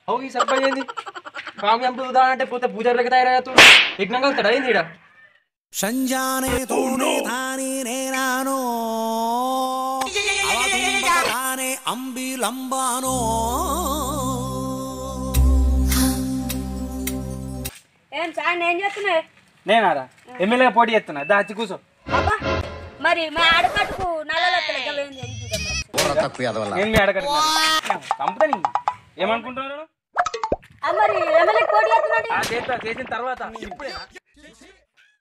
అవు ఈ సర్పంచ్ ఏంది కామి చంపుదా అంటే పోతే పూజారులకి తయారవుతాడు యజ్ఞం కలుతాడు అయింది ఈడ సంజానే తూనే తానే నేనానో అవతుంబక తానే అంబిలంబానో ఏం సార్ నేను చెప్తున్నా నేనారా ఎమ్మెల్యే పోటీ చేస్తున్నా దా వచ్చి కూర్చో అబ్బా మరి మా ఆడకట్టుకు నల్లలు వస్తలే నేను మీ అడగడు చంపుతా నీ ఏమనుకుంటున్నాను మరి ఎమ్మెల్యే పోటీ చేస్తున్నాడు ఆ చేస్తా చేసిన తర్వాత ఇప్పుడే